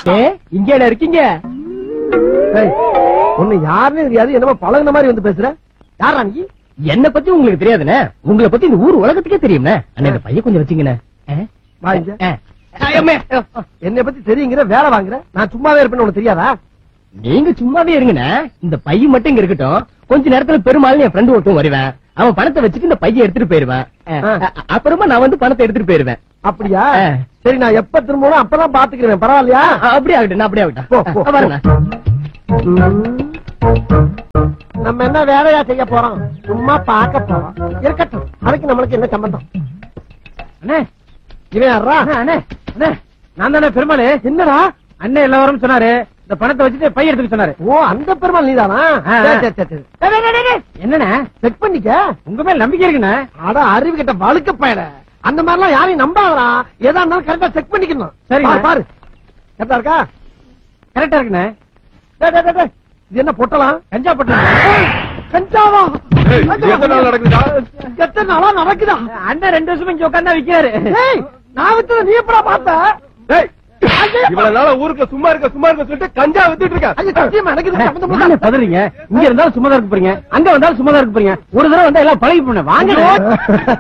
ஏ இங்க இருக்கீங்க ஏய், உன்னை யாருன்னு தெரியாது என்னமோ பழகுன மாதிரி வந்து பேசுற யாரா நீ என்ன பத்தி உங்களுக்கு தெரியாதுண்ணே உங்களை பத்தி இந்த ஊர் உலகத்துக்கே தெரியும்ண்ணே அண்ணே இந்த பையன் கொஞ்சம் வச்சுங்கண்ணே ஆ? வா இங்க. ஆ. ஐயம்மே. என்னை பத்தி தெரியுங்கிற வேலை வாங்குற நான் சும்மாவே இருப்பேன்னு உனக்கு தெரியாதா நீங்க சும்மாவே இருங்கண்ணே இந்த பையன் மட்டும் இங்க இருக்கட்டும் கொஞ்ச நேரத்துல பெருமாள் என் ஃப்ரெண்டு ஒருத்தன் வருவேன் அவன் பணத்தை வச்சுட்டு இந்த பையன் எடுத்துட்டு போயிருவேன் ஆ. அ- அப்புறமா நான் வந்து பணத்தை எடுத்துட்டு போயிருவேன் அப்படியா ஆ. சரி நான் எப்ப திரும்பணும் அப்பதான் பாத்துக்கிறேன் பரவாயில்லையா ஆ, அப்படியே ஆகட்டும் நான் அப்படியே போ, ஆகட்டும் போ. ஆ, வரேண்ணே. ம். நம்ம என்ன வேலையா செய்ய போறோம் சும்மா பார்க்க போறோம் இருக்கட்டும் அதுக்கு நம்மளுக்கு என்ன சம்பந்தம் அண்ணே இவன் யாரா அண்ணே, அண்ணே அண்ணே நான் தானே பெருமாள் என்னடா அண்ணே எல்லாரும் சொன்னாரு இந்த பணத்தை வச்சுட்டு பை எடுத்துக்க சொன்னாரு ஓ அந்த பெருமாள் நீதானா ஆ, ஆ. சரி, சரி, சரி, சரி. டேய், டேய், டேய், டேய். என்னண்ணே செக் பண்ணிக்க உங்க மேல நம்பிக்கை இருக்குண்ணே அட அறிவு கிட்ட வழுக்க பயல அந்த மாதிரிலாம் யாரையும் நம்பாதடா எதா இருந்தாலும் கரெக்டா செக் பண்ணிக்கணும் சரிங்க. பாரு, பாரு கரெக்டா இருக்கா கரெக்டா இருக்குண்ணே டேய், டேய், டேய், டேய். இது என்ன பொட்டலாம் கஞ்சா பட்டு கஞ்சாவா ஏய், இது எத்தனை நாள் நடக்குதுடா? எத்தனை நாளா நடக்குதா அண்ணன் ரெண்டு வருஷமா இங்க உட்கார்ந்தா விக்கிறாரு ஏய், நான் வித்தத நீ எப்படா பார்த்த டேய், இவ்வளவு நாளா ஊருக்கு சும்மா இருக்க சும்மா இருக்க சொல்லிட்டு கஞ்சா வித்துட்டு இருக்க ஐயோ, சத்தியமா எனக்கு இது சம்மந்தம் இல்ல. என்ன பதறீங்க இங்க இருந்தாலும் சும்மா தான் இருக்க போறீங்க அங்க வந்தாலும் சும்மா தான் இருக்க போறீங்க ஒரு தடவை வந்தா எல்லாம் பழகி போன வாங்க ஐயோ.